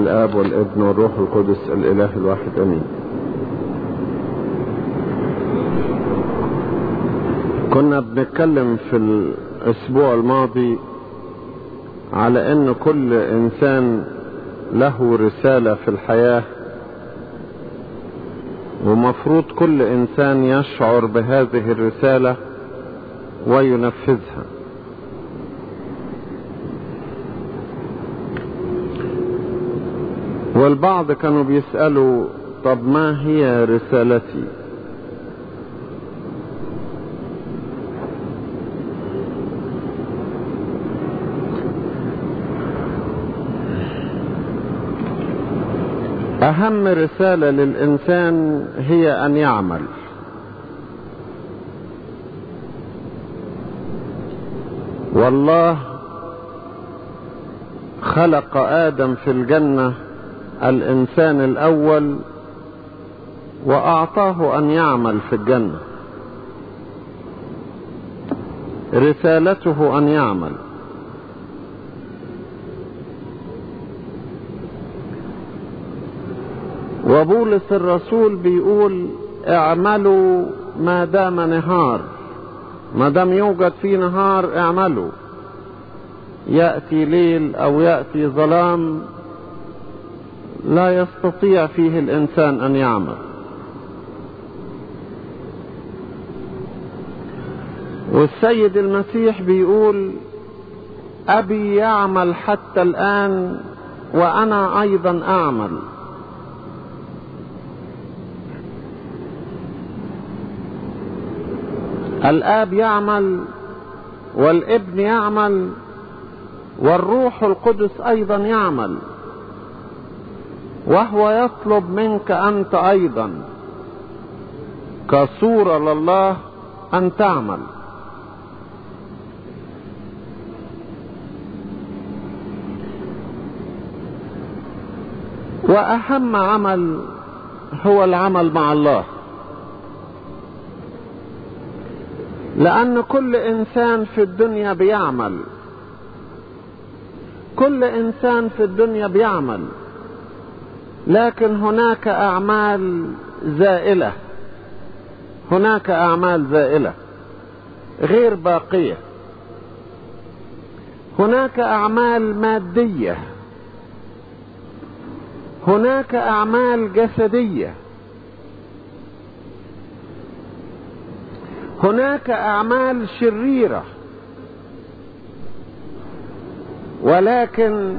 الآب والابن والروح القدس الإله الواحد أمين كنا بنتكلم في الأسبوع الماضي على أن كل إنسان له رسالة في الحياة ومفروض كل إنسان يشعر بهذه الرسالة وينفذها والبعض كانوا بيسألوا طب ما هي رسالتي أهم رسالة للإنسان هي أن يعمل والله خلق آدم في الجنة الإنسان الأول وأعطاه أن يعمل في الجنة رسالته أن يعمل وبولس الرسول بيقول اعملوا ما دام نهار ما دام يوجد في نهار اعملوا يأتي ليل أو يأتي ظلام لا يستطيع فيه الإنسان أن يعمل والسيد المسيح بيقول أبي يعمل حتى الآن وأنا أيضا أعمل الآب يعمل والابن يعمل والروح القدس أيضا يعمل وهو يطلب منك أنت أيضا كصورة لله أن تعمل وأهم عمل هو العمل مع الله لأن كل إنسان في الدنيا بيعمل كل إنسان في الدنيا بيعمل لكن هناك أعمال زائلة هناك أعمال زائلة غير باقية هناك أعمال مادية هناك أعمال جسدية هناك أعمال شريرة ولكن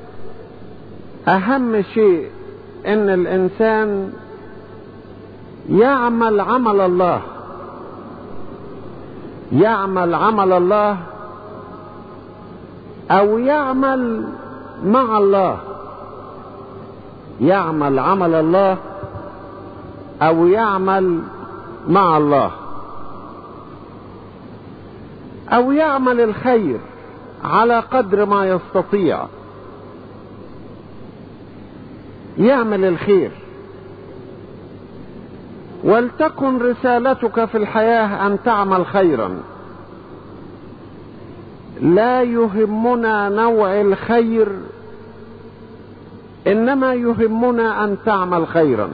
أهم شيء ان الانسان يعمل عمل الله يعمل عمل الله او يعمل مع الله يعمل عمل الله او يعمل مع الله او يعمل الخير على قدر ما يستطيع يعمل الخير ولتكن رسالتك في الحياة أن تعمل خيرا لا يهمنا نوع الخير إنما يهمنا أن تعمل خيرا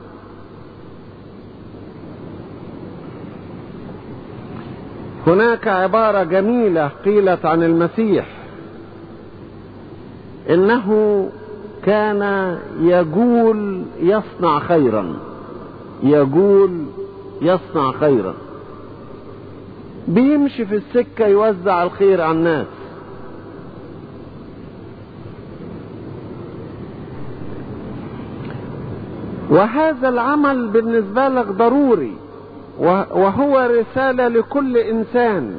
هناك عبارة جميلة قيلت عن المسيح إنه كان يقول يصنع خيرا يقول يصنع خيرا بيمشي في السكة يوزع الخير على الناس وهذا العمل بالنسبة لك ضروري وهو رسالة لكل إنسان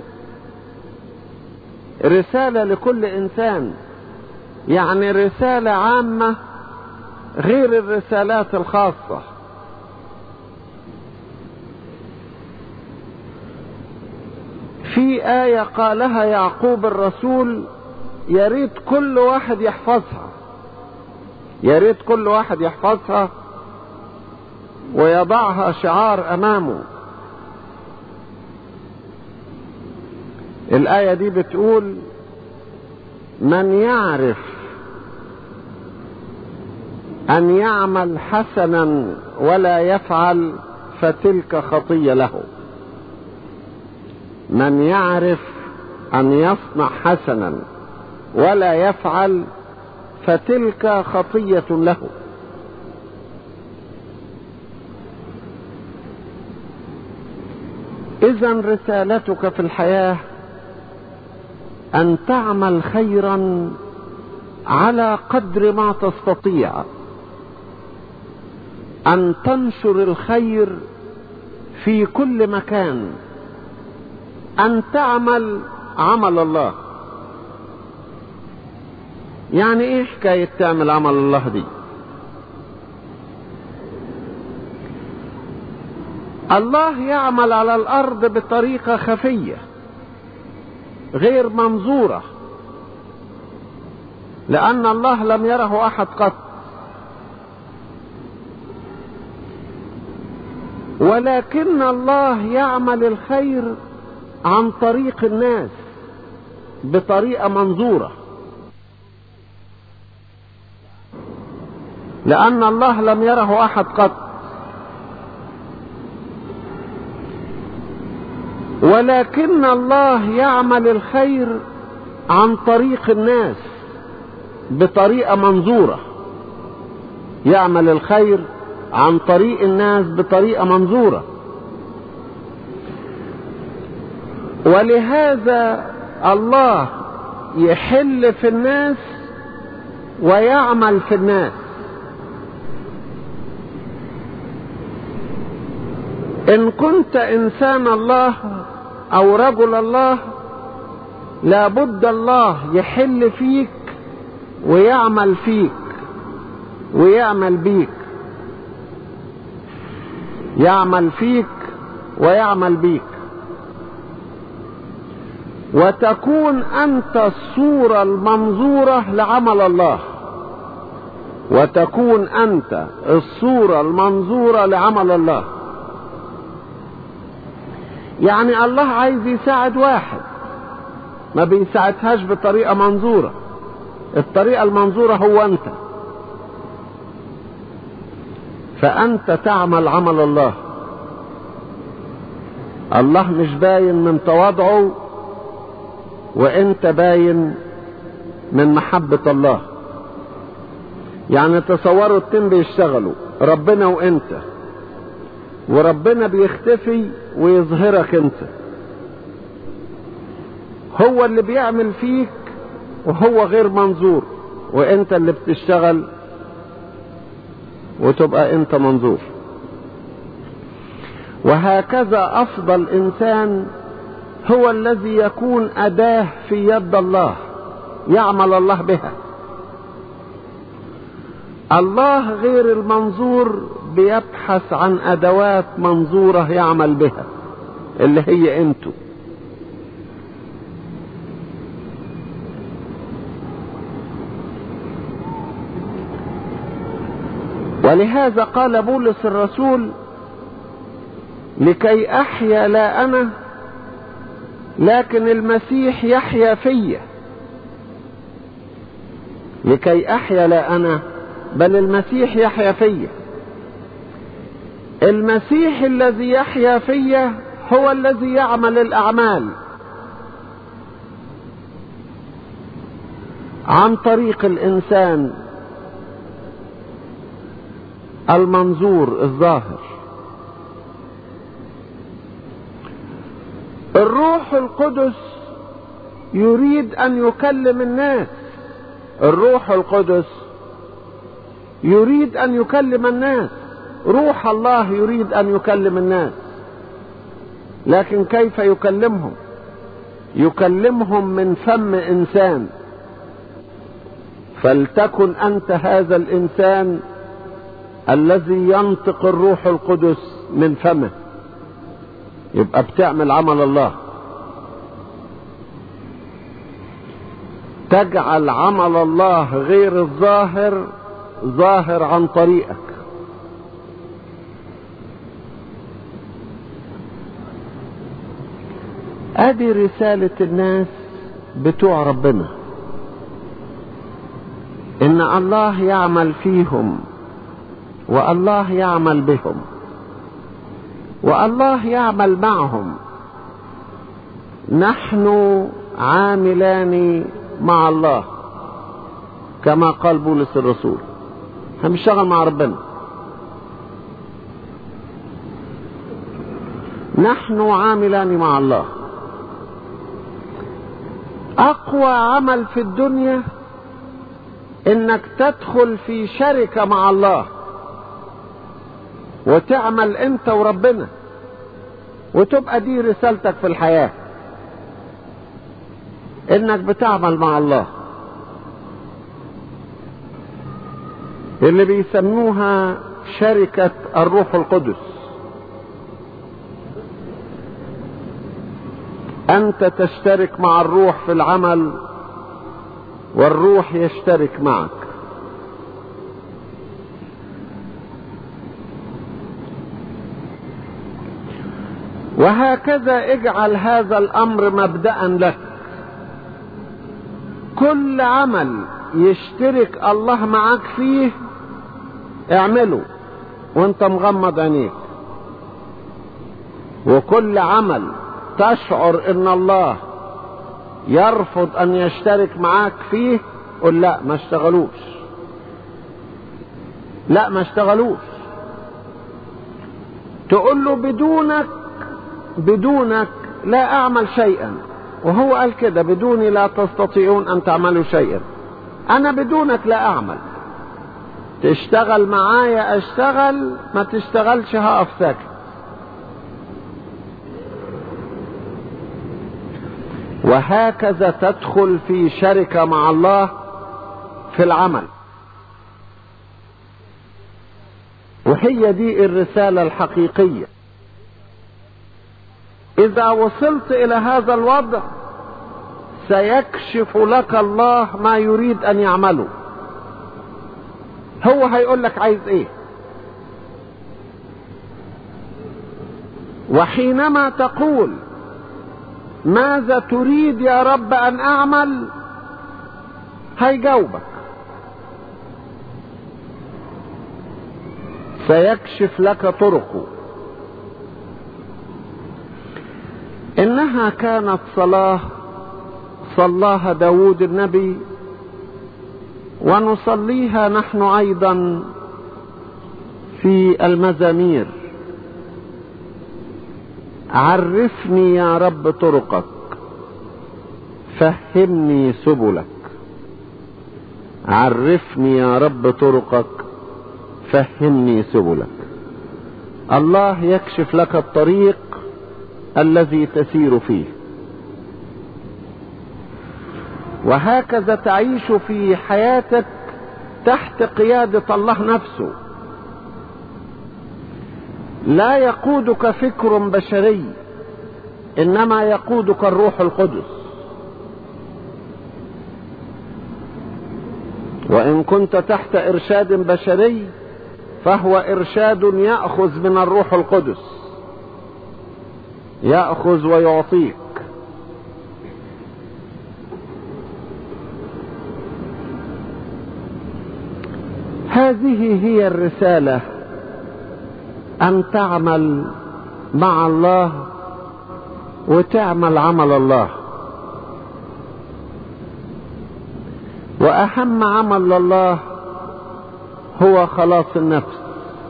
رسالة لكل إنسان يعني رسالة عامة غير الرسالات الخاصة في آية قالها يعقوب الرسول يا ريت كل واحد يحفظها يا ريت كل واحد يحفظها ويضعها شعار أمامه الآية دي بتقول من يعرف أن يعمل حسنا ولا يفعل فتلك خطية له من يعرف أن يصنع حسنا ولا يفعل فتلك خطية له إذا رسالتك في الحياة أن تعمل خيرا على قدر ما تستطيع أن تنشر الخير في كل مكان أن تعمل عمل الله يعني ايه حكاية تعمل عمل الله دي الله يعمل على الارض بطريقة خفية غير منظورة لان الله لم يره احد قط ولكن الله يعمل الخير عن طريق الناس بطريقة منظورة لأن الله لم يره أحد قط ولكن الله يعمل الخير عن طريق الناس بطريقة منظورة يعمل الخير عن طريق الناس بطريقة منظورة ولهذا الله يحل في الناس ويعمل في الناس ان كنت انسان الله او رجل الله لابد الله يحل فيك ويعمل فيك ويعمل بيك يعمل فيك ويعمل بيك وتكون انت الصورة المنظورة لعمل الله وتكون انت الصورة المنظورة لعمل الله يعني الله عايز يساعد واحد ما بيساعدهاش بطريقة منظورة الطريقة المنظورة هو انت فانت تعمل عمل الله الله مش باين من تواضعه وانت باين من محبة الله يعني تصوروا التين بيشتغلوا ربنا وانت وربنا بيختفي ويظهرك انت هو اللي بيعمل فيك وهو غير منظور وانت اللي بتشتغل وتبقى انت منظور وهكذا افضل انسان هو الذي يكون اداه في يد الله يعمل الله بها الله غير المنظور بيبحث عن ادوات منظورة يعمل بها اللي هي انتو ولهذا قال بولس الرسول لكي احيا لا انا لكن المسيح يحيا فيا لكي احيا لا انا بل المسيح يحيا فيا المسيح الذي يحيا فيا هو الذي يعمل الاعمال عن طريق الانسان المنظور الظاهر الروح القدس يريد ان يكلم الناس الروح القدس يريد ان يكلم الناس روح الله يريد ان يكلم الناس لكن كيف يكلمهم يكلمهم من فم انسان فلتكن انت هذا الانسان الذي ينطق الروح القدس من فمه يبقى بتعمل عمل الله تجعل عمل الله غير الظاهر ظاهر عن طريقك ادي رسالة الناس بتوع ربنا ان الله يعمل فيهم والله يعمل بهم والله يعمل معهم نحن عاملان مع الله كما قال بولس الرسول هنشتغل مع ربنا نحن عاملان مع الله اقوى عمل في الدنيا انك تدخل في شركة مع الله وتعمل انت وربنا وتبقى دي رسالتك في الحياة انك بتعمل مع الله اللي بيسموها شركة الروح القدس انت تشترك مع الروح في العمل والروح يشترك معك وهكذا اجعل هذا الامر مبدأ لك كل عمل يشترك الله معاك فيه اعمله وانت مغمض عينيك وكل عمل تشعر ان الله يرفض ان يشترك معاك فيه قل لا ما اشتغلوش لا ما اشتغلوش تقول له بدونك بدونك لا اعمل شيئا وهو قال كده بدوني لا تستطيعون ان تعملوا شيئا انا بدونك لا اعمل تشتغل معايا اشتغل ما تشتغلش هقف ساكت وهكذا تدخل في شركة مع الله في العمل وهي دي الرسالة الحقيقية إذا وصلت إلى هذا الوضع سيكشف لك الله ما يريد أن يعمله هو هيقول لك عايز إيه وحينما تقول ماذا تريد يا رب ان اعمل هيجاوبك سيكشف لك طرقه انها كانت صلاه صلاها داود النبي ونصليها نحن ايضا في المزامير عرفني يا رب طرقك فهمني سبلك عرفني يا رب طرقك فهمني سبلك الله يكشف لك الطريق الذي تسير فيه وهكذا تعيش في حياتك تحت قيادة الله نفسه لا يقودك فكر بشري انما يقودك الروح القدس وان كنت تحت ارشاد بشري فهو ارشاد ياخذ من الروح القدس ياخذ ويعطيك هذه هي الرساله ان تعمل مع الله وتعمل عمل الله واهم عمل لله هو خلاص النفس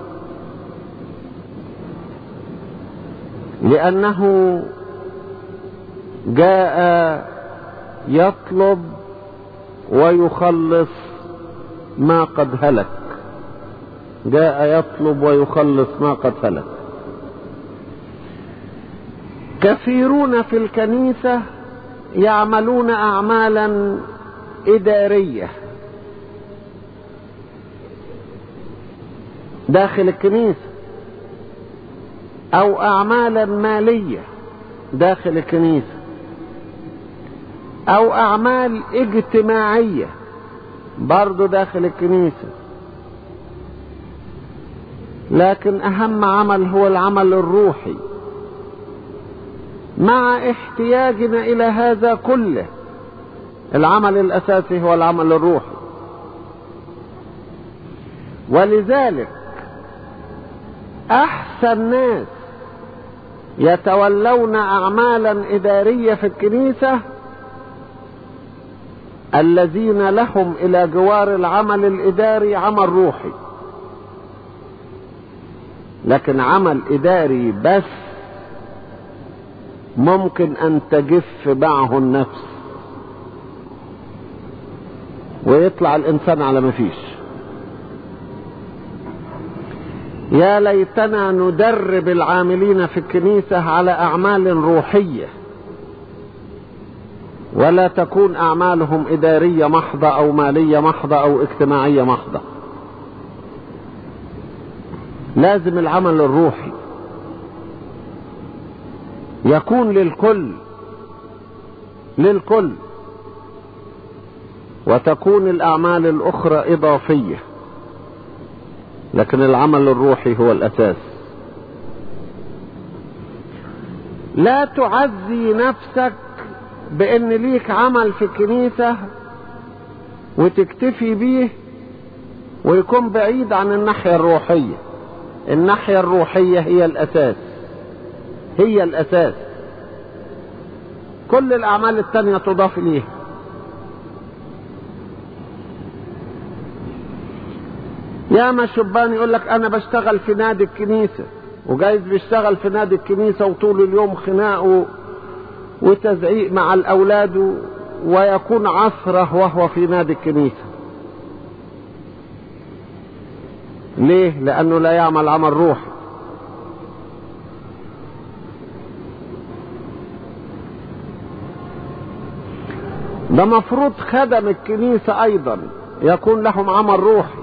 لانه جاء يطلب ويخلص ما قد هلك جاء يطلب ويخلص ما قد هلك كثيرون في الكنيسة يعملون أعمالا إدارية داخل الكنيسة أو أعمالا مالية داخل الكنيسة أو أعمال اجتماعية برضو داخل الكنيسة لكن أهم عمل هو العمل الروحي مع احتياجنا إلى هذا كله العمل الأساسي هو العمل الروحي ولذلك احسن ناس يتولون اعمالا اداريه في الكنيسه الذين لهم الى جوار العمل الاداري عمل روحي لكن عمل اداري بس ممكن ان تجف معه النفس ويطلع الانسان على ما فيش يا ليتنا ندرب العاملين في الكنيسة على أعمال روحية ولا تكون أعمالهم إدارية محضة أو مالية محضة أو اجتماعية محضة لازم العمل الروحي يكون للكل للكل وتكون الأعمال الأخرى إضافية لكن العمل الروحي هو الأساس لا تعزي نفسك بأن ليك عمل في الكنيسة وتكتفي بيه ويكون بعيد عن الناحية الروحية الناحية الروحية هي الأساس هي الأساس كل الأعمال التانية تضاف إليها يا ما شبان يقول لك انا بشتغل في نادي الكنيسه وجايز بيشتغل في نادي الكنيسه وطول اليوم خناق وتزعيق مع الاولاد ويكون عصره وهو في نادي الكنيسه ليه لانه لا يعمل عمل روحي ده مفروض خدم الكنيسه ايضا يكون لهم عمل روحي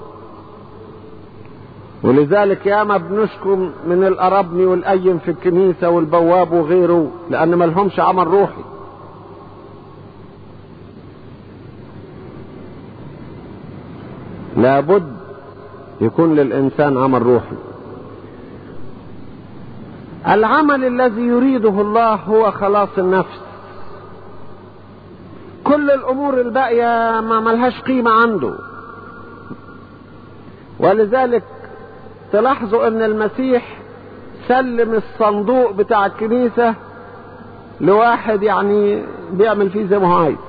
ولذلك ياما بنشكو من الأربني والأيم في الكنيسة والبواب وغيره لأن ما لهمش عمل روحي لابد يكون للإنسان عمل روحي العمل الذي يريده الله هو خلاص النفس كل الأمور الباقية ما ملهاش قيمة عنده ولذلك تلاحظوا ان المسيح سلم الصندوق بتاع الكنيسة لواحد يعني بيعمل فيه زي ما هو عايز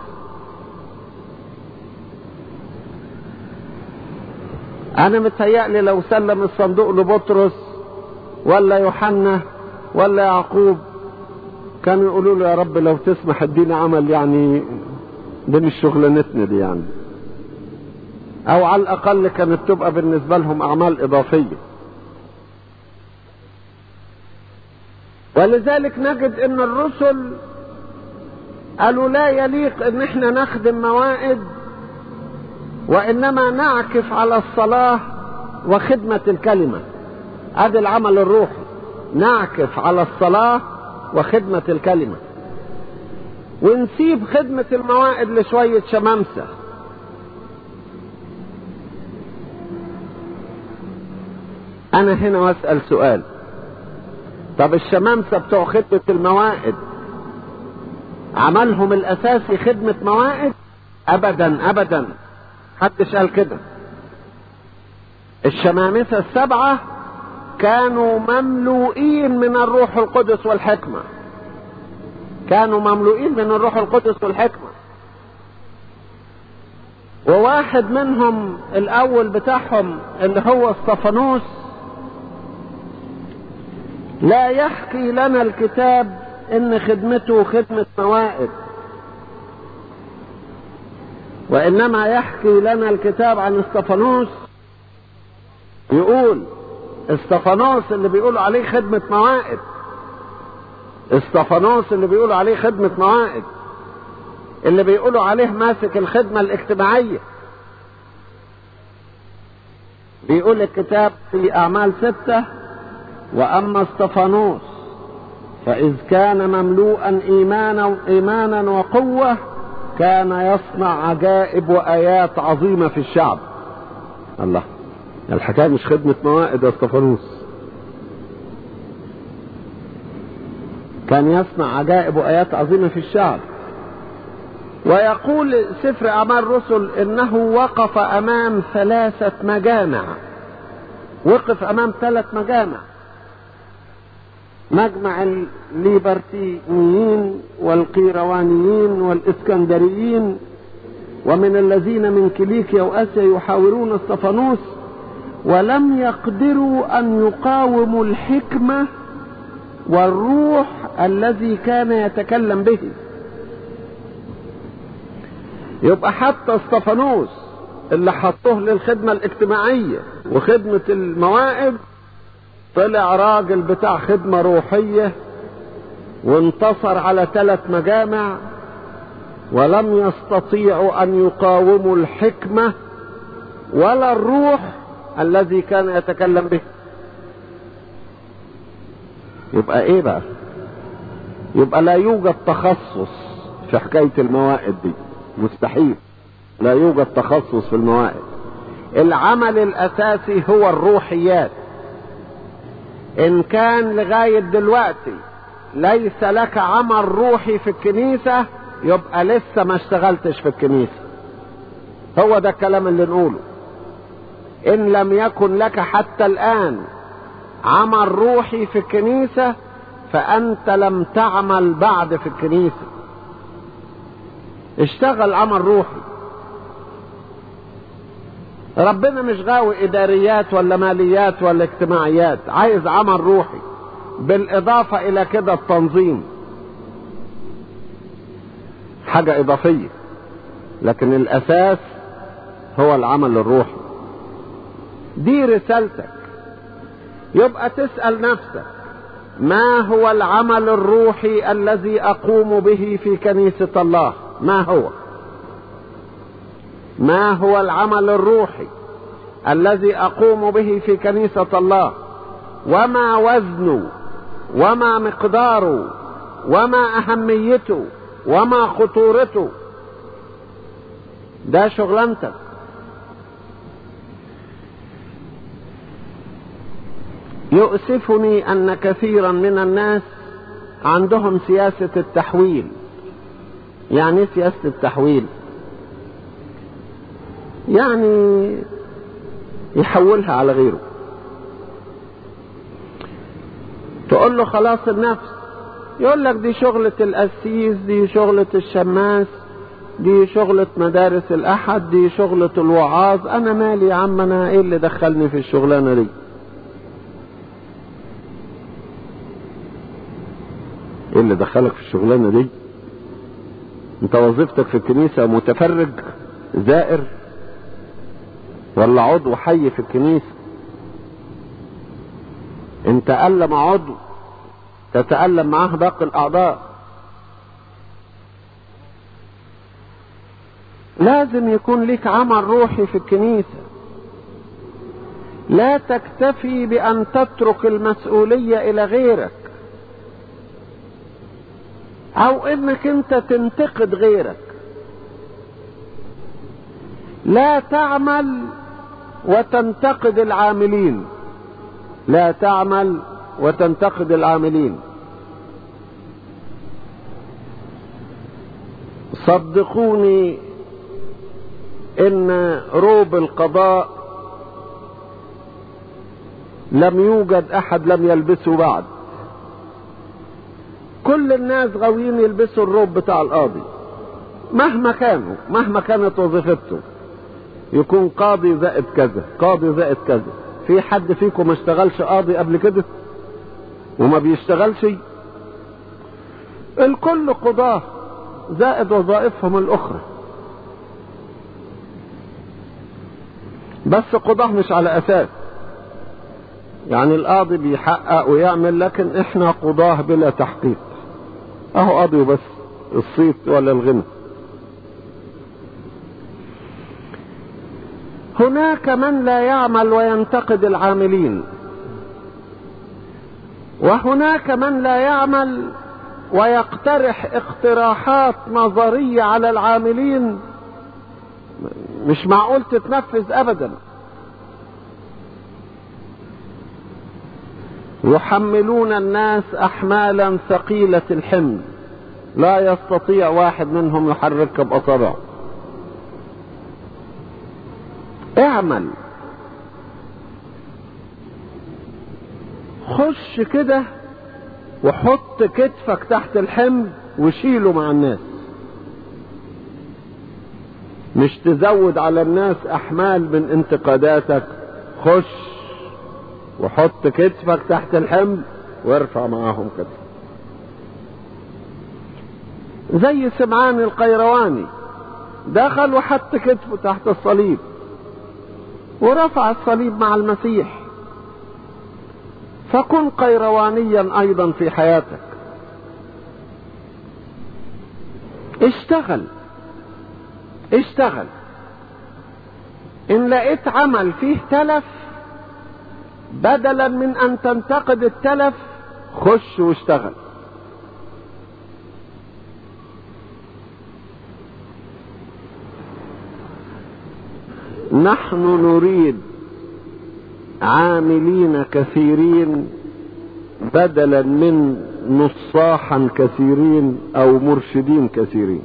انا متهيألي لو سلم الصندوق لبطرس ولا يوحنا ولا يعقوب كانوا يقولوا له يا رب لو تسمح ادينا عمل يعني دي مش شغلانتنا دي يعني او على الاقل كانت تبقى بالنسبة لهم اعمال اضافية ولذلك نجد ان الرسل قالوا لا يليق ان احنا نخدم موائد وانما نعكف على الصلاة وخدمة الكلمة ادي العمل الروحي نعكف على الصلاة وخدمة الكلمة ونسيب خدمة الموائد لشوية شمامسة انا هنا واسأل سؤال طب الشمامسة بتوع خدمة الموائد عملهم الاساسي خدمة موائد ابدا ابدا محدش قال كده الشمامسة السبعة كانوا مملوئين من الروح القدس والحكمة كانوا مملوئين من الروح القدس والحكمة وواحد منهم الاول بتاعهم اللي هو الصفانوس لا يحكي لنا الكتاب ان خدمته خدمة موائد وانما يحكي لنا الكتاب عن استفانوس يقول استفانوس اللي بيقولوا عليه خدمة موائد استفانوس اللي بيقولوا عليه خدمة موائد اللي بيقولوا عليه ماسك الخدمة الاجتماعية بيقول الكتاب في أعمال ستة وأما استفانوس فإذ كان مملوءا إيمانا إيمانا وقوة كان يصنع عجائب وآيات عظيمة في الشعب الله الحكاية مش خدمة موائد يا استفانوس كان يصنع عجائب وآيات عظيمة في الشعب ويقول سفر أعمال الرسل إنه وقف أمام ثلاثة مجامع وقف امام ثلاث مجامع مجمع الليبرتيين والقيروانيين والاسكندريين ومن الذين من كليكيا واسيا يحاورون استفانوس ولم يقدروا ان يقاوموا الحكمه والروح الذي كان يتكلم به يبقى حتى استفانوس اللي حطوه للخدمة الاجتماعية وخدمة المواعظ طلع راجل بتاع خدمة روحية وانتصر على ثلاث مجامع ولم يستطيعوا ان يقاوموا الحكمة ولا الروح الذي كان يتكلم به يبقى ايه بقى يبقى لا يوجد تخصص في حكاية الموائد دي مستحيل لا يوجد تخصص في الموائد العمل الاساسي هو الروحيات ان كان لغاية دلوقتي ليس لك عمل روحي في الكنيسة يبقى لسه ما اشتغلتش في الكنيسة هو ده الكلام اللي نقوله ان لم يكن لك حتى الان عمل روحي في الكنيسة فانت لم تعمل بعد في الكنيسة اشتغل عمل روحي ربنا مش غاوي اداريات ولا ماليات ولا اجتماعيات عايز عمل روحي بالاضافة الى كده التنظيم حاجة اضافية لكن الاساس هو العمل الروحي دي رسالتك يبقى تسأل نفسك ما هو العمل الروحي الذي اقوم به في كنيسة الله ما هو ما هو العمل الروحي الذي اقوم به في كنيسة الله وما وزنه وما مقداره وما اهميته وما خطورته ده شغلانتك يؤسفني ان كثيرا من الناس عندهم سياسة التحويل يعني ايه سياسة التحويل يعني يحولها على غيره تقول له خلاص النفس يقول لك دي شغلة القسيس دي شغلة الشماس دي شغلة مدارس الأحد دي شغلة الوعاظ أنا مالي يا عم أنا إيه اللي دخلني في الشغلانة دي إيه اللي دخلك في الشغلانة دي أنت وظيفتك في الكنيسة متفرج زائر ولا عضو حي في الكنيسة انت ألم عضو تتألم معاه باقي الأعضاء لازم يكون لك عمل روحي في الكنيسة لا تكتفي بأن تترك المسؤولية إلى غيرك أو إنك أنت تنتقد غيرك لا تعمل وتنتقد العاملين لا تعمل وتنتقد العاملين صدقوني ان روب القضاء لم يوجد احد لم يلبسه بعد كل الناس غاويين يلبسوا الروب بتاع القاضي مهما كانوا مهما كانت وظيفته يكون قاضي زائد كذا قاضي زائد كذا في حد فيكم ما اشتغلش قاضي قبل كده وما بيشتغلش الكل قضاه زائد وظائفهم الاخرى بس قضاه مش على اساس يعني القاضي بيحقق ويعمل لكن احنا قضاه بلا تحقيق اهو قاضي وبس الصيت ولا الغنى هناك من لا يعمل وينتقد العاملين وهناك من لا يعمل ويقترح اقتراحات نظرية على العاملين مش معقول تتنفذ ابدا يحملون الناس احمالا ثقيلة الحمل لا يستطيع واحد منهم يحركها باصابعه اعمل خش كده وحط كتفك تحت الحمل وشيله مع الناس مش تزود على الناس احمال من انتقاداتك خش وحط كتفك تحت الحمل وارفع معاهم كده زي سمعان القيرواني دخل وحط كتفه تحت الصليب ورفع الصليب مع المسيح فكن قيروانيا ايضا في حياتك اشتغل اشتغل ان لقيت عمل فيه تلف بدلا من ان تنتقد التلف خش واشتغل نحن نريد عاملين كثيرين بدلا من نصاحا كثيرين او مرشدين كثيرين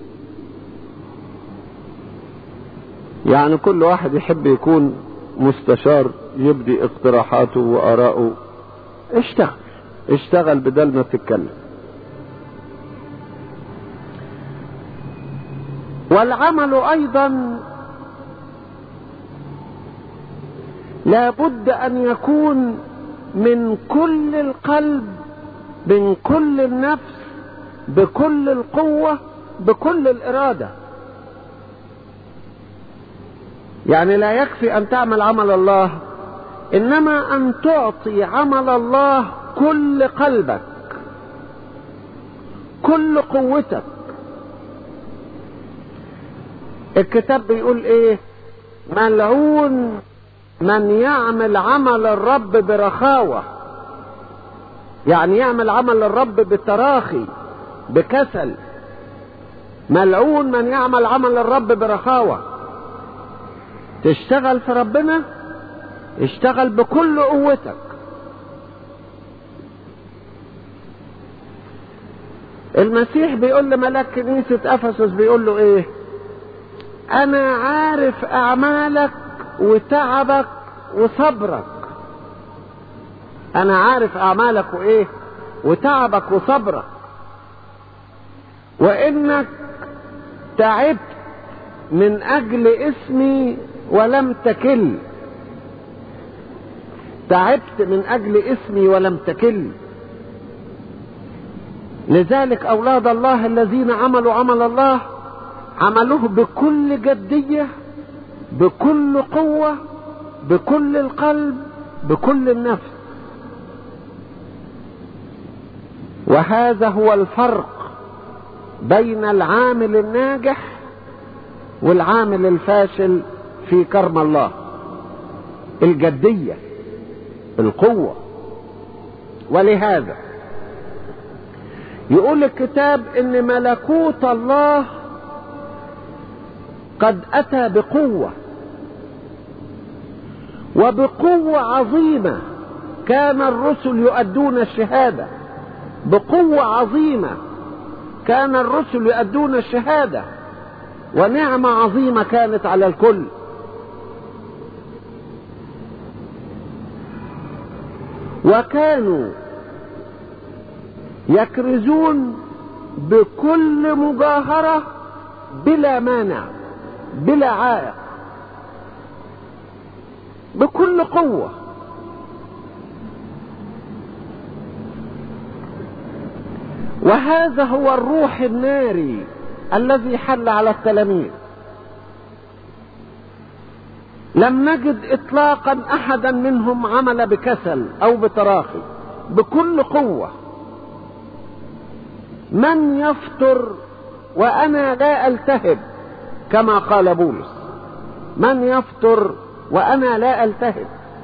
يعني كل واحد يحب يكون مستشار يبدي اقتراحاته واراءه اشتغل اشتغل بدل ما تتكلم والعمل ايضا لابد ان يكون من كل القلب من كل النفس بكل القوه بكل الاراده يعني لا يكفي ان تعمل عمل الله انما ان تعطي عمل الله كل قلبك كل قوتك الكتاب بيقول ايه ملعون من يعمل عمل الرب برخاوة يعني يعمل عمل الرب بتراخي بكسل ملعون من يعمل عمل الرب برخاوة تشتغل في ربنا اشتغل بكل قوتك المسيح بيقول لملاك كنيسة افسس بيقول له ايه انا عارف اعمالك وتعبك وصبرك انا عارف اعمالك وايه وتعبك وصبرك وانك تعبت من اجل اسمي ولم تكل تعبت من اجل اسمي ولم تكل لذلك اولاد الله الذين عملوا عمل الله عملوه بكل جديه بكل قوه بكل القلب بكل النفس وهذا هو الفرق بين العامل الناجح والعامل الفاشل في كرم الله الجديه القوه ولهذا يقول الكتاب ان ملكوت الله قد اتى بقوه وبقوه عظيمه كان الرسل يؤدون الشهاده بقوه عظيمه كان الرسل يؤدون الشهاده ونعمه عظيمه كانت على الكل وكانوا يكرزون بكل مجاهرة بلا مانع بلا عائق بكل قوة وهذا هو الروح الناري الذي حل على التلاميذ لم نجد اطلاقا احدا منهم عمل بكسل او بتراخي بكل قوه من يفطر وانا لا التهب كما قال بولس من يفطر وانا لا التهب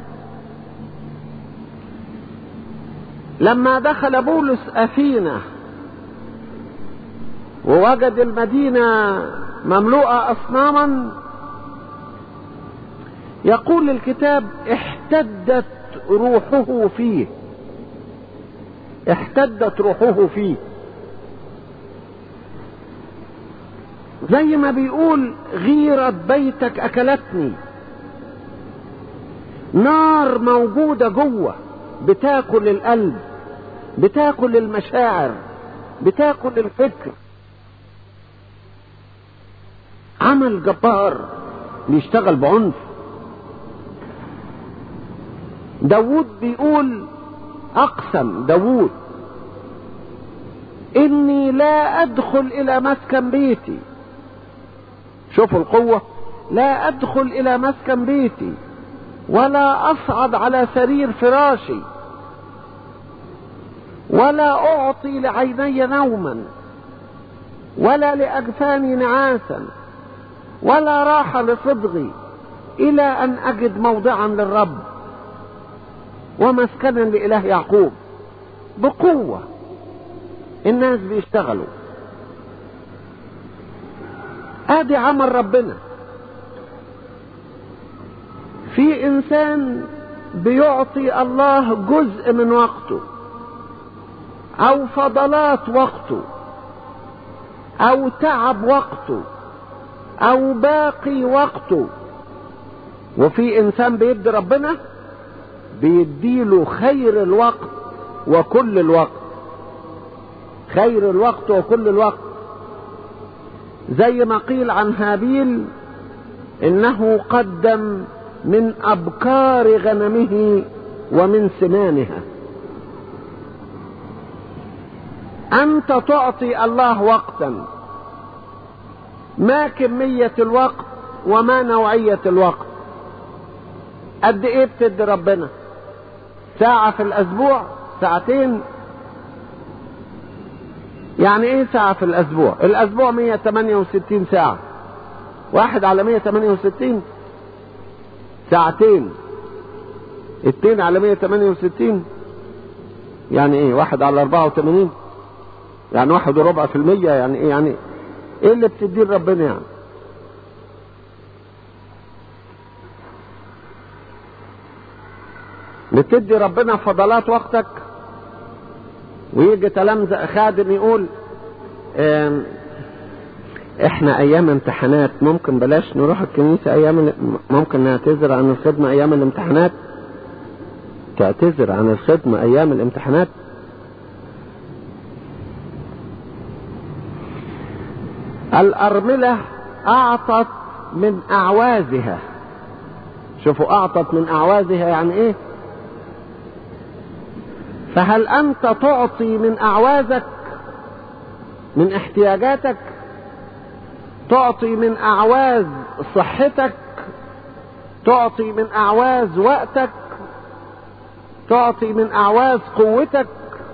لما دخل بولس اثينا ووجد المدينه مملوءه اصناما يقول الكتاب احتدت روحه فيه احتدت روحه فيه زي ما بيقول غيرة بيتك أكلتني نار موجودة جوه بتاكل القلب بتاكل المشاعر بتاكل الفكر عمل جبار بيشتغل بعنف داود بيقول اقسم داود اني لا ادخل الى مسكن بيتي شوفوا القوة لا ادخل الى مسكن بيتي ولا اصعد على سرير فراشي ولا اعطي لعيني نوما ولا لاجفاني نعاسا ولا راحة لصدغي الى ان اجد موضعا للرب ومسكنا لإله يعقوب بقوة الناس بيشتغلوا ادي عمل ربنا في انسان بيعطي الله جزء من وقته او فضلات وقته او تعب وقته او باقي وقته وفي انسان بيدي ربنا بيديله خير الوقت وكل الوقت خير الوقت وكل الوقت زي ما قيل عن هابيل انه قدم من ابكار غنمه ومن سنانها انت تعطي الله وقتا ما كمية الوقت وما نوعية الوقت قد ايه بتدي ربنا ساعة في الاسبوع ساعتين يعني ايه ساعة في الاسبوع الاسبوع 168 ساعة واحد على 168 ساعتين اتنين على 168 يعني ايه واحد على 84 يعني واحد وربع في المية يعني ايه يعني ايه اللي بتديه ربنا يعني بتدي ربنا فضلات وقتك ويجي تلامذة خادم يقول احنا ايام امتحانات ممكن بلاش نروح الكنيسة ايام ممكن نعتذر عن الخدمة ايام الامتحانات تعتذر عن الخدمة ايام الامتحانات الارملة اعطت من اعوازها شوفوا اعطت من اعوازها يعني ايه فهل انت تعطي من اعوازك من احتياجاتك تعطي من اعواز صحتك تعطي من اعواز وقتك تعطي من اعواز قوتك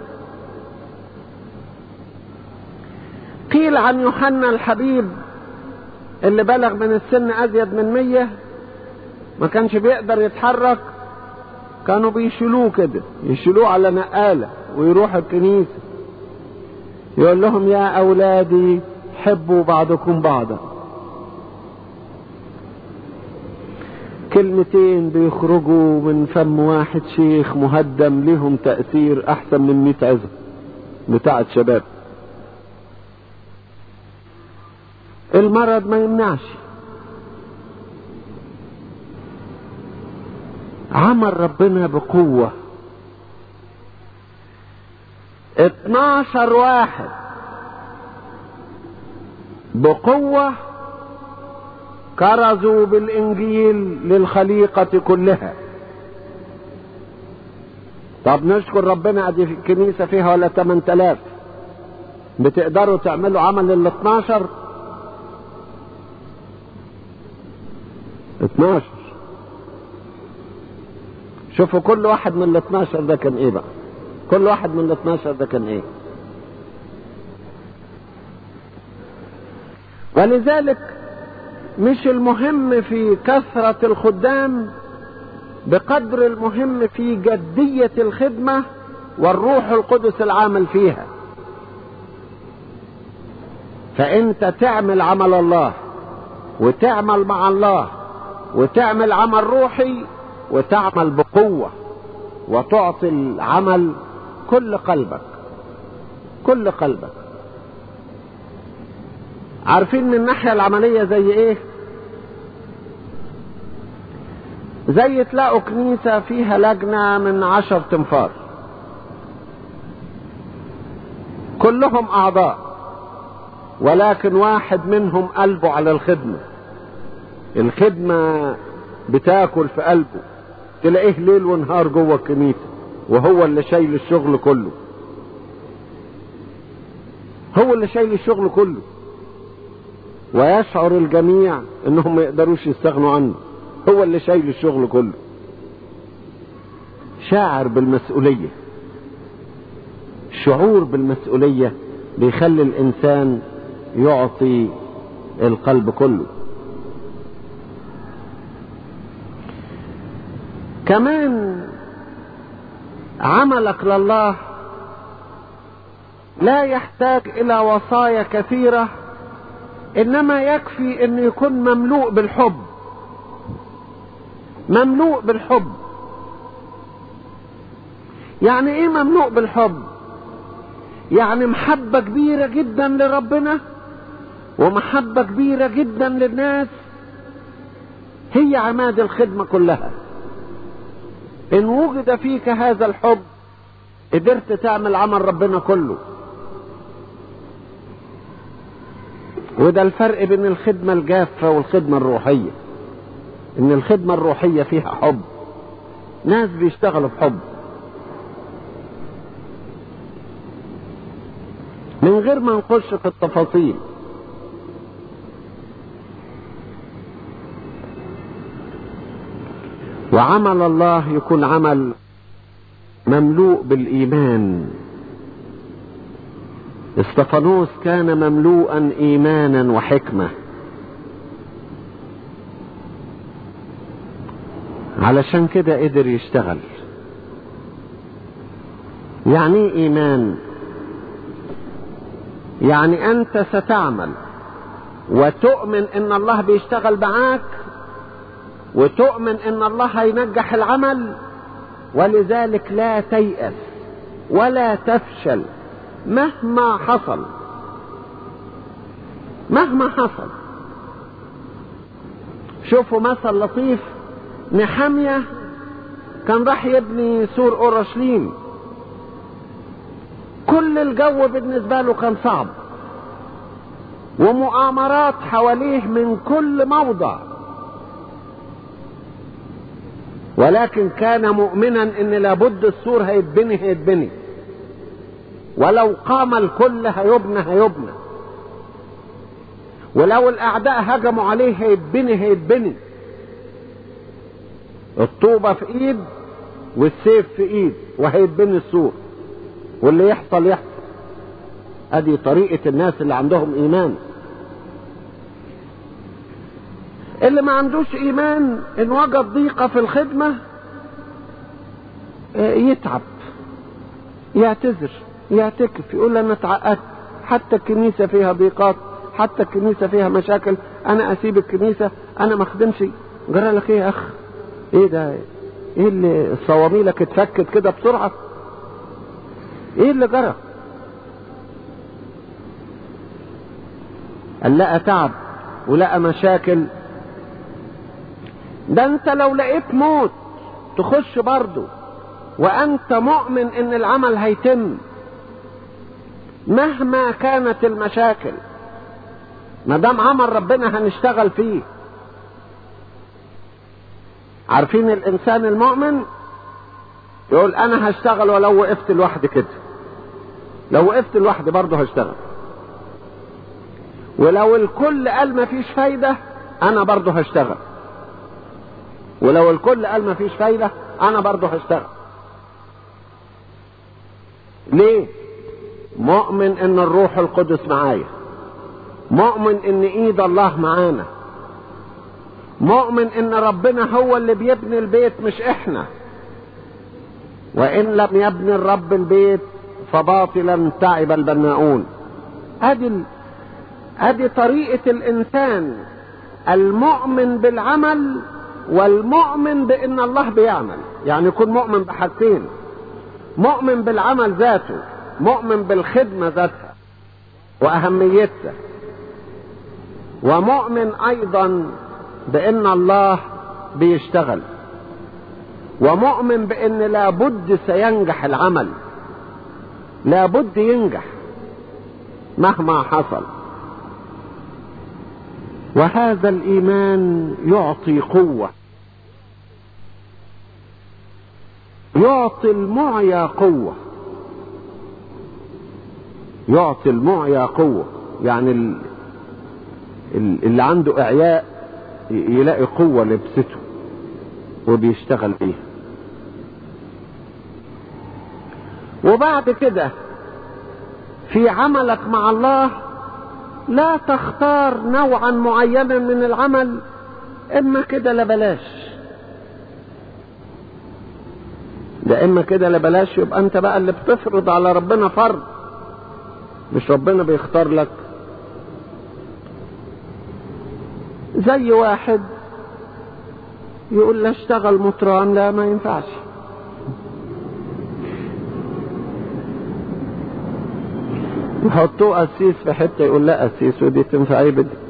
قيل عن يوحنا الحبيب اللي بلغ من السن ازيد من مية ما كانش بيقدر يتحرك كانوا بيشيلوه كده يشيلوه على نقالة ويروح الكنيسة يقول لهم يا أولادي حبوا بعضكم بعضا كلمتين بيخرجوا من فم واحد شيخ مهدم لهم تأثير أحسن من مئة عزم بتاعة شباب المرض ما يمنعش عمل ربنا بقوة 12 واحد بقوة كرزوا بالإنجيل للخليقة كلها طب نشكر ربنا ادي في الكنيسة فيها ولا 8000 بتقدروا تعملوا عمل ال 12 12 شوفوا كل واحد من ال 12 ده كان ايه بقى كل واحد من ال 12 ده كان ايه ولذلك مش المهم في كثرة الخدام بقدر المهم في جدية الخدمة والروح القدس العامل فيها فانت تعمل عمل الله وتعمل مع الله وتعمل عمل روحي وتعمل بقوة وتعطي العمل كل قلبك كل قلبك عارفين من الناحية العملية زي ايه زي تلاقوا كنيسة فيها لجنة من عشر تنفار كلهم أعضاء ولكن واحد منهم قلبه على الخدمة الخدمة بتاكل في قلبه تلاقيه ليل ونهار جوه الكنيسة وهو اللي شايل الشغل كله هو اللي شايل الشغل كله ويشعر الجميع انهم ما يقدروش يستغنوا عنه هو اللي شايل الشغل كله شاعر بالمسؤولية شعور بالمسؤولية بيخلي الانسان يعطي القلب كله كمان عملك لله لا يحتاج الى وصايا كثيره انما يكفي انه يكون مملوء بالحب مملوء بالحب يعني ايه مملوء بالحب يعني محبة كبيرة جدا لربنا ومحبة كبيرة جدا للناس هي عماد الخدمة كلها ان وجد فيك هذا الحب قدرت تعمل عمل ربنا كله وده الفرق بين الخدمة الجافة والخدمة الروحية ان الخدمة الروحية فيها حب ناس بيشتغلوا بحب من غير ما نخش في التفاصيل وعمل الله يكون عمل مملوء بالايمان استفانوس كان مملوءا ايمانا وحكمه علشان كده قدر يشتغل يعني ايه ايمان يعني انت ستعمل وتؤمن ان الله بيشتغل معاك وتؤمن ان الله هينجح العمل ولذلك لا تيأس ولا تفشل مهما حصل مهما حصل شوفوا مثل لطيف نحمية كان راح يبني سور اورشليم كل الجو بالنسبة له كان صعب ومؤامرات حواليه من كل موضع ولكن كان مؤمنا ان لابد السور هيتبني هيتبني ولو قام الكل هيبنى هيبنى ولو الاعداء هجموا عليه هيتبني هيتبني الطوبة في ايد والسيف في ايد وهيتبني السور واللي يحصل يحصل ادي طريقة الناس اللي عندهم ايمان اللي ما عندوش ايمان ان وجد ضيقة في الخدمة يتعب يعتذر يعتكف يقول انا اتعقدت حتى الكنيسة فيها ضيقات حتى الكنيسة فيها مشاكل انا اسيب الكنيسة انا ما اخدمش جرى لك ايه يا اخ ايه ده ايه اللي صواميلك اتفكت كده بسرعة ايه اللي جرى قال لقى تعب ولقى مشاكل ده انت لو لقيت موت تخش برضه وانت مؤمن ان العمل هيتم مهما كانت المشاكل ما دام عمل ربنا هنشتغل فيه عارفين الانسان المؤمن يقول انا هشتغل ولو وقفت لوحدي كده لو وقفت لوحدي برضه هشتغل ولو الكل قال مفيش فايدة انا برضه هشتغل ولو الكل قال مفيش فايدة انا برضه هشتغل ليه مؤمن ان الروح القدس معايا مؤمن ان ايد الله معانا مؤمن ان ربنا هو اللي بيبني البيت مش احنا وان لم يبني الرب البيت فباطلا تعب البناؤون ادي ادي طريقة الانسان المؤمن بالعمل والمؤمن بان الله بيعمل يعني يكون مؤمن بحاجتين مؤمن بالعمل ذاته مؤمن بالخدمة ذاتها واهميتها ومؤمن ايضا بان الله بيشتغل ومؤمن بان لابد سينجح العمل لابد ينجح مهما حصل وهذا الايمان يعطي قوه يعطي المعيا قوه يعطي المعيا قوه يعني اللي عنده اعياء يلاقي قوه لبسته وبيشتغل بيها وبعد كده في عملك مع الله لا تختار نوعا معينا من العمل اما كده لا بلاش ده اما كده لا بلاش يبقى انت بقى اللي بتفرض على ربنا فرض مش ربنا بيختار لك زي واحد يقول لا اشتغل مطران لا ما ينفعش يحطوه قسيس في حته يقول لا قسيس ودي تنفع ايه بدي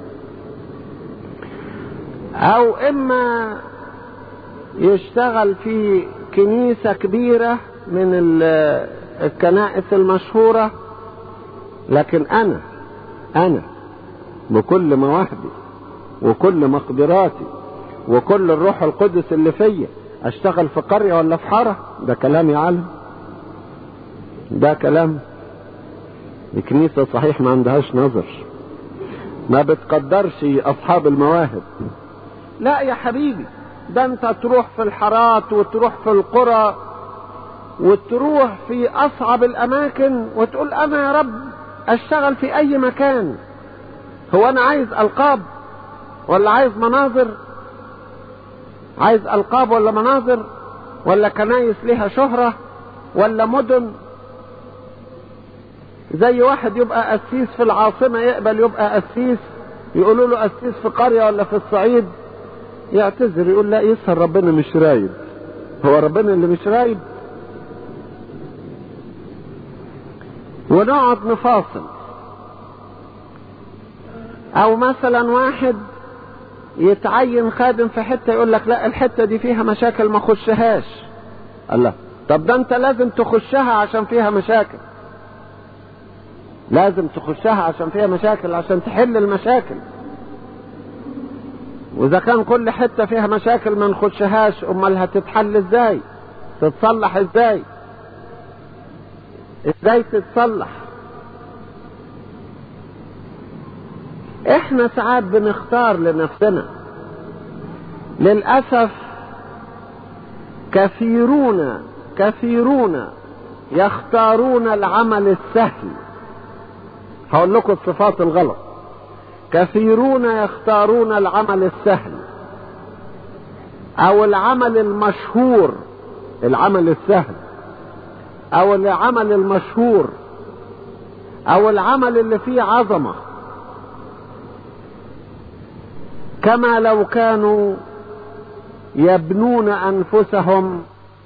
او اما يشتغل في كنيسة كبيرة من الكنائس المشهورة لكن انا انا بكل مواهبي وكل مقدراتي وكل الروح القدس اللي فيا اشتغل في قرية ولا في حارة ده كلام يا عالم ده كلام الكنيسة صحيح ما عندهاش نظر ما بتقدرش أصحاب المواهب لا يا حبيبي ده انت تروح في الحارات وتروح في القرى وتروح في أصعب الأماكن وتقول أنا يا رب أشتغل في أي مكان هو أنا عايز ألقاب ولا عايز مناظر عايز ألقاب ولا مناظر ولا كنايس لها شهرة ولا مدن زي واحد يبقى قسيس في العاصمة يقبل يبقى قسيس يقولوا له قسيس في قرية ولا في الصعيد يعتذر يقول لا يسهر ربنا مش رايد هو ربنا اللي مش رايد ونقعد نفاصل او مثلا واحد يتعين خادم في حتة يقول لك لا الحتة دي فيها مشاكل ما خشهاش الله طب ده انت لازم تخشها عشان فيها مشاكل لازم تخشها عشان فيها مشاكل عشان تحل المشاكل واذا كان كل حتة فيها مشاكل ما نخشهاش امال هتتحل ازاي تتصلح ازاي ازاي تتصلح احنا ساعات بنختار لنفسنا للاسف كثيرون كثيرون يختارون العمل السهل هقول لكم الصفات الغلط كثيرون يختارون العمل السهل او العمل المشهور العمل السهل او العمل المشهور او العمل اللي فيه عظمه كما لو كانوا يبنون انفسهم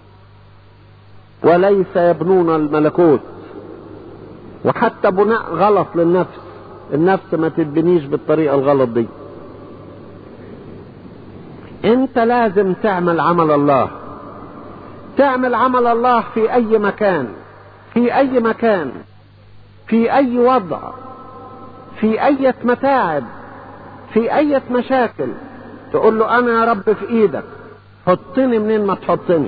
وليس يبنون الملكوت وحتى بناء غلط للنفس النفس ما تتبنيش بالطريقة الغلط دي انت لازم تعمل عمل الله تعمل عمل الله في اي مكان في اي مكان في اي وضع في اي متاعب في اي مشاكل تقول له انا يا رب في ايدك حطني منين ما تحطني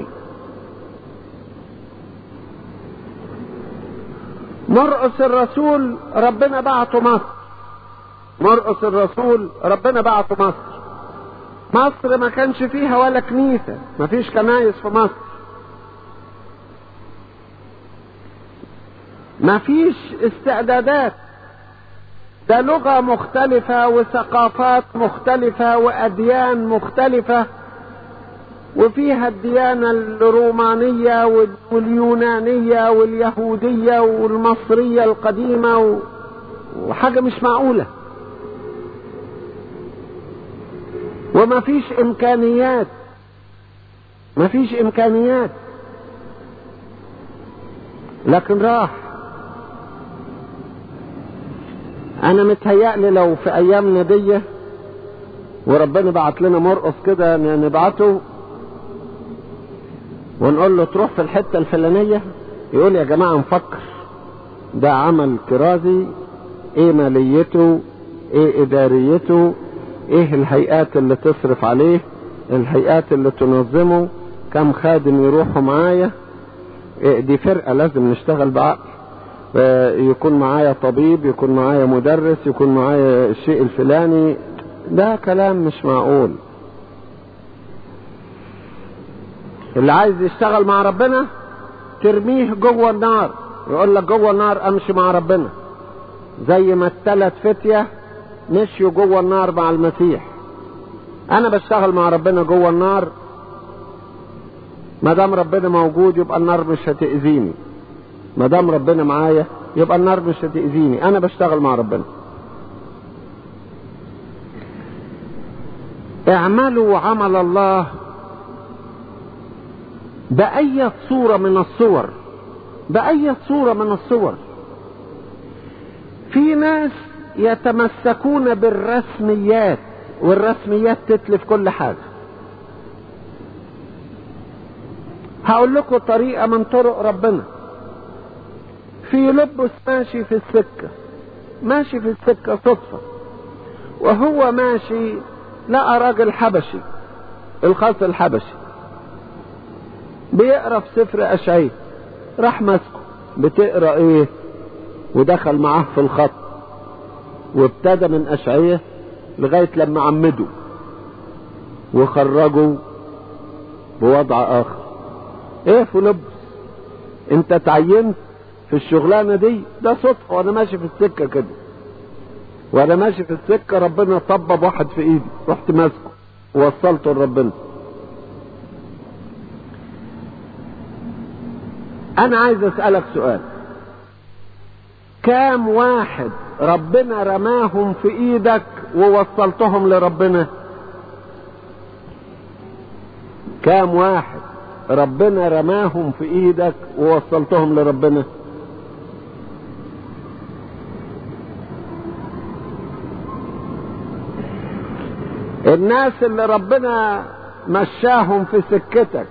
مرقس الرسول ربنا بعته مصر مرقس الرسول ربنا بعته مصر مصر ما كانش فيها ولا كنيسة ما فيش كنايس في مصر ما فيش استعدادات ده لغة مختلفة وثقافات مختلفة وأديان مختلفة وفيها الديانة الرومانية واليونانية واليهودية والمصرية القديمة وحاجة مش معقولة وما فيش إمكانيات ما فيش إمكانيات لكن راح أنا متهيألي لو في أيامنا دي وربنا بعت لنا مرقص كده نبعته ونقول له تروح في الحتة الفلانية يقول يا جماعة نفكر ده عمل كرازي ايه ماليته ايه اداريته ايه الهيئات اللي تصرف عليه الهيئات اللي تنظمه كم خادم يروحوا معايا إيه دي فرقة لازم نشتغل بعقل يكون معايا طبيب يكون معايا مدرس يكون معايا الشيء الفلاني ده كلام مش معقول اللي عايز يشتغل مع ربنا ترميه جوه النار يقول لك جوه النار امشي مع ربنا زي ما الثلاث فتية مشيوا جوه النار مع المسيح انا بشتغل مع ربنا جوه النار ما دام ربنا موجود يبقى النار مش هتأذيني ما دام ربنا معايا يبقى النار مش هتأذيني انا بشتغل مع ربنا اعملوا عمل الله بأي صورة من الصور بأي صورة من الصور في ناس يتمسكون بالرسميات والرسميات تتلف كل حاجة هقول لكم طريقة من طرق ربنا في لبس ماشي في السكة ماشي في السكة صدفة وهو ماشي لقى راجل حبشي الخاص الحبشي بيقرا في سفر اشعياء راح ماسكه بتقرا ايه ودخل معاه في الخط وابتدى من اشعياء لغايه لما عمده وخرجه بوضع اخر ايه فلبس انت تعينت في الشغلانه دي ده صدفه وانا ماشي في السكه كده وانا ماشي في السكه ربنا طبب واحد في ايدي رحت ماسكه ووصلته لربنا انا عايز اسالك سؤال كام واحد ربنا رماهم في ايدك ووصلتهم لربنا كام واحد ربنا رماهم في ايدك ووصلتهم لربنا الناس اللي ربنا مشاهم في سكتك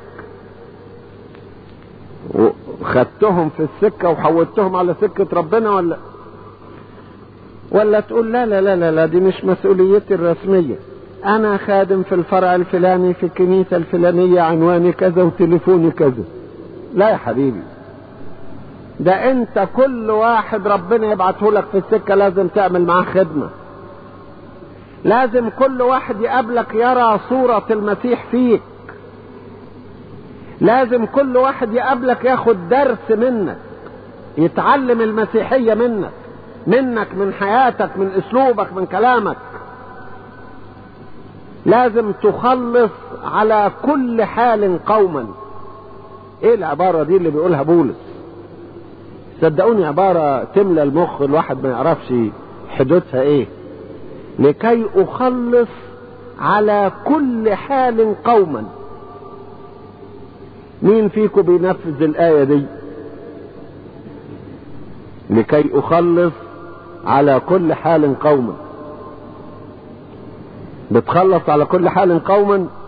وخدتهم في السكة وحولتهم على سكة ربنا ولا ولا تقول لا لا لا لا, لا دي مش مسؤوليتي الرسمية أنا خادم في الفرع الفلاني في الكنيسة الفلانية عنواني كذا وتليفوني كذا لا يا حبيبي ده أنت كل واحد ربنا يبعته لك في السكة لازم تعمل معاه خدمة لازم كل واحد يقابلك يرى صورة المسيح فيك لازم كل واحد يقابلك ياخد درس منك يتعلم المسيحية منك منك من حياتك من اسلوبك من كلامك لازم تخلص على كل حال قوما ايه العبارة دي اللي بيقولها بولس صدقوني عبارة تملى المخ الواحد ما يعرفش حدودها ايه لكي اخلص على كل حال قوما مين فيكم بينفذ الآية دي لكي أخلص على كل حال قوما بتخلص على كل حال قوما